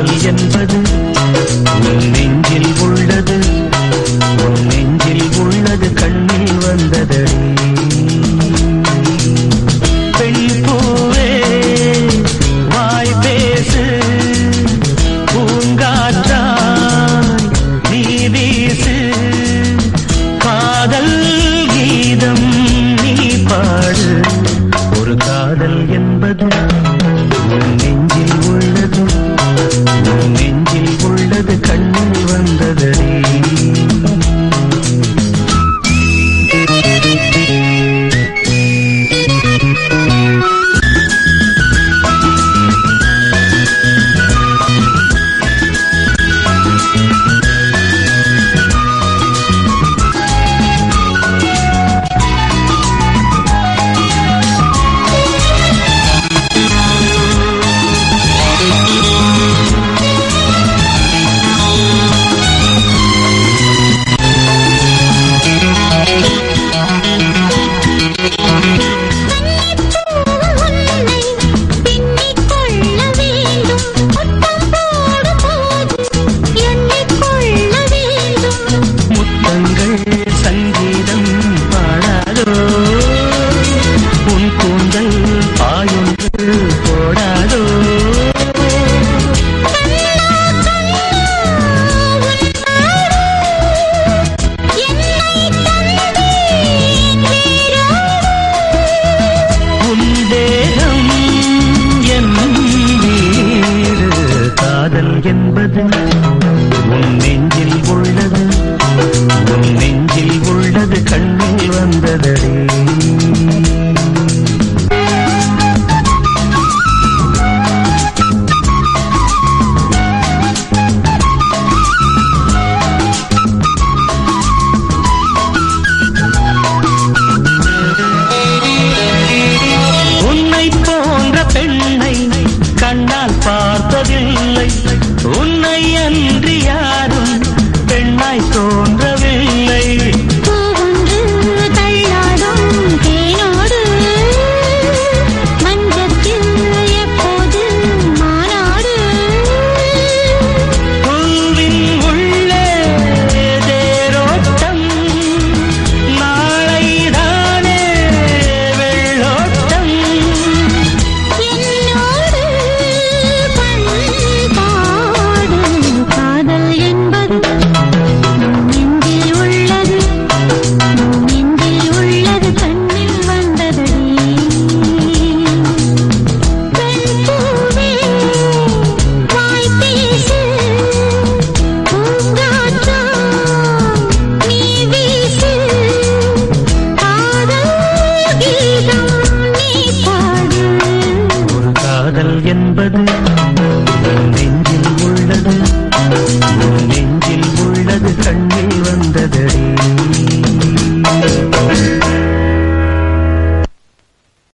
காதல் என்பது உன் நெஞ்சில் உள்ளது உன் நெஞ்சில் உள்ளது கண்ணில் வந்ததடி பெண் பூவே வாய் பேசு பூங்காற்றாய் நீ வீசு காதல் கீதம் நீ பாடு ஒரு காதல் என்பது உன் நெஞ்சில் உள்ளது உன் நெஞ்சில் உள்ளது கண்ணில் வந்ததடி உன்னை பின்னிக் கொள்ள வேண்டும் முத்தம் போடும்போது எண்ணிக் கொள்ள வேண்டும் முத்தங்கள் சங்கீதம் பாடாதோ உன் கூந்தல் பாயொன்று போடாதோ உன் தேகம் என் வீடு காதல் என்பது உன் நெஞ்சில் உள்ளது உன் நெஞ்சில் உள்ளது கண்ணில் வந்ததடி உன்னை போன்ற பெண்ணை கண்ணால் பார்த்ததில்லை உன்னை அன்றி யாரும் பெண்ணாய் தோன்றவில்லை பூவொன்று தள்ளாடும் தேனோடு மஞ்சத்தில் எப்போது மாநாடு பூவின் உள்ளே தேரோட்டம் நாளைதானே வெள்ளோட்டம் என்னோடு பண்பாடு காதல் என்பது நெஞ்சில் உள்ளது நெஞ்சில் உள்ளது கண்ணில் வந்ததடி பெண் பூவே வாய் பேசு பூங்காற்றா நீ வீசு காதல் கீதம் நீ பாடு ஒரு காதல் என்பது உன் நெஞ்சில்